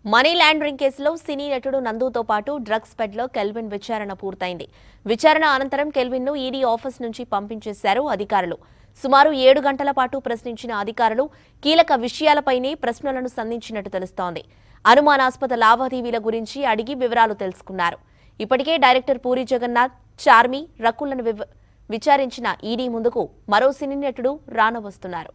money laundering కేసులో సినీ నటుడు నందుతో పాటు డ్రగ్స్ పెడ్లర్ కెల్విన్ విచారణ పూర్తయింది విచారణ అనంతరం కెల్విన్ ను ఈడీ ఆఫీస్ నుంచి పంపించేశారు అధికారులు సుమారు ఏడు గంటల పాటు ప్రశ్నించిన అధికారులు కీలక విషయాలపైనే ప్రశ్నలను సంధించినట్టు తెలుస్తోంది అనుమానాస్పద లావాదేవీల గురించి అడిగి వివరాలు తెలుసుకున్నారు ఇప్పటికే డైరెక్టర్ పూరి జగన్నాథ్ చార్మి రకులను వివ- విచారించిన ఈడీ ముందుకు మరో సినీ నటుడు రానవస్తున్నారు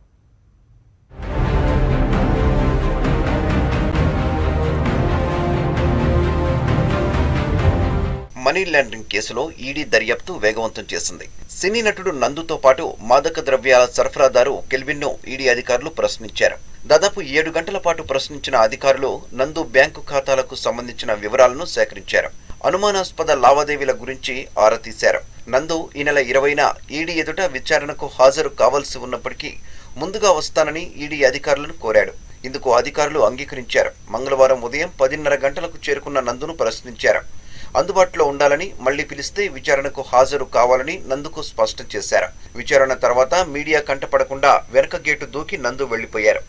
మనీ లాండరింగ్ కేసులో ఈడీ దర్యాప్తు వేగవంతం చేసింది సినీ నటుడు నందుతో పాటు మాదక ద్రవ్యాల సరఫరాదారు కెల్విన్ ను ఈడీ అధికారులు ప్రశ్నించారు దాదాపు ఏడు గంటల పాటు ప్రశ్నించిన అధికారులు నందు బ్యాంకు ఖాతాలకు సంబంధించిన వివరాలను సేకరించారు అనుమానాస్పద లావాదేవీల గురించి ఆరా తీశారు నందు ఈ నెల ఇరవైన ఈడీ ఎదుట విచారణకు హాజరు కావాల్సి ఉన్నప్పటికీ ముందుగా వస్తానని ఈడీ అధికారులను కోరాడు ఇందుకు అధికారులు అంగీకరించారు మంగళవారం ఉదయం పదిన్నర గంటలకు చేరుకున్న నందును ప్రశ్నించారు అందుబాటులో ఉండాలని మళ్లీ పిలిస్తే విచారణకు హాజరు కావాలని నందుకు స్పష్టం చేశారు విచారణ తర్వాత మీడియా కంటపడకుండా వెనక గేటు దూకి నందు వెళ్లిపోయారు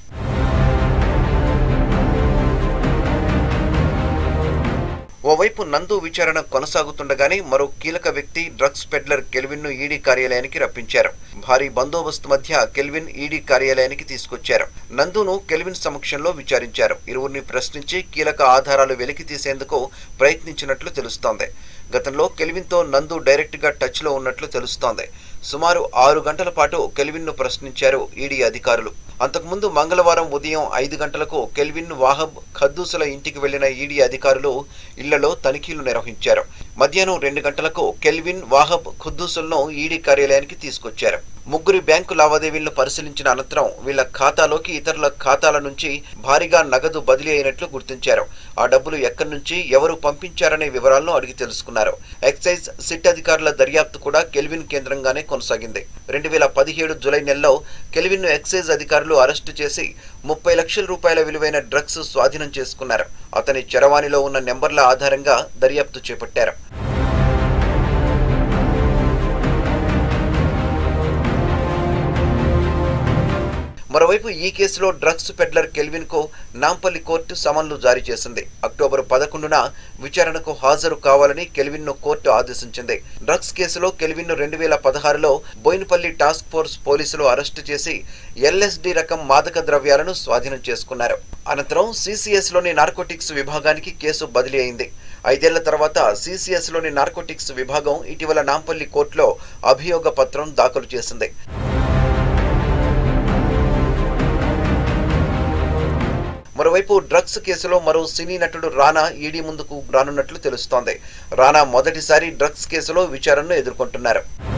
ఓవైపు నందు విచారణ కొనసాగుతుండగానే మరో కీలక వ్యక్తి డ్రగ్స్ పెడ్లర్ కెల్విన్ ను ఈడీ కార్యాలయానికి రప్పించారు భారీ బందోబస్తు మధ్య కెల్విన్ ఈడీ కార్యాలయానికి తీసుకొచ్చారు నందును కెల్విన్ సమక్షంలో విచారించారు ఇరువురిని ప్రశ్నించి కీలక ఆధారాలు వెలికి తీసేందుకు ప్రయత్నించినట్లు తెలుస్తోంది గతంలో కెల్విన్తో నందు డైరెక్ట్ గా టచ్ లో ఉన్నట్లు తెలుస్తోంది సుమారు ఆరు గంటల పాటు కెల్విన్ ను ప్రశ్నించారు ఈడీ అధికారులు అంతకుముందు మంగళవారం ఉదయం ఐదు గంటలకు కెల్విన్ వాహబ్ ఖద్దూసుల ఇంటికి వెళ్లిన ఈడీ అధికారులు ఇళ్లలో తనిఖీలు నిర్వహించారు మధ్యాహ్నం రెండు గంటలకు కెల్విన్ వాహబ్ ఖుద్దూసులను ఈడీ కార్యాలయానికి తీసుకొచ్చారు ముగ్గురి బ్యాంకు లావాదేవీలను పరిశీలించిన అనంతరం వీళ్ల ఖాతాలోకి ఇతరుల ఖాతాల నుంచి భారీగా నగదు బదిలీ అయినట్లు గుర్తించారు ఆ డబ్బులు ఎక్కడి నుంచి ఎవరు పంపించారనే వివరాలను అడిగి తెలుసుకున్నారు ఎక్సైజ్ సిట్ అధికారుల దర్యాప్తు కూడా కెల్విన్ కేంద్రంగానే కొనసాగింది రెండు వేల పదిహేడు జులై నెలలో కెల్విన్ ను ఎక్సైజ్ అధికారులు అరెస్టు చేసి ముప్పై లక్షల రూపాయల విలువైన డ్రగ్స్ స్వాధీనం చేసుకున్నారు అతని చరవాణిలో ఉన్న నెంబర్ల ఆధారంగా దర్యాప్తు చేపట్టారు మరోవైపు ఈ కేసులో డ్రగ్స్ పెడ్లర్ కెల్విన్ కు నాంపల్లి కోర్టు సమన్లు జారీ చేసింది అక్టోబర్ పదకొండున విచారణకు హాజరు కావాలని కెల్విన్ ను కోర్టు ఆదేశించింది డ్రగ్స్ కేసులో కెల్విన్ ను రెండు వేల పదహారులో బోయినపల్లి టాస్క్ ఫోర్స్ పోలీసులు అరెస్టు చేసి ఎల్ఎస్డి రకం మాదక ద్రవ్యాలను స్వాధీనం చేసుకున్నారు అనంతరం సిసిఎస్ లోని నార్కోటిక్స్ విభాగానికి కేసు బదిలీ అయింది ఐదేళ్ల తర్వాత సిసిఎస్ లోని నార్కోటిక్స్ విభాగం ఇటీవల నాంపల్లి కోర్టులో అభియోగ పత్రం దాఖలు చేసింది మరోవైపు డ్రగ్స్ కేసులో మరో సినీ నటుడు రానా ఈడీ ముందుకు రానున్నట్లు తెలుస్తోంది రానా మొదటిసారి డ్రగ్స్ కేసులో విచారణను ఎదుర్కొంటున్నారు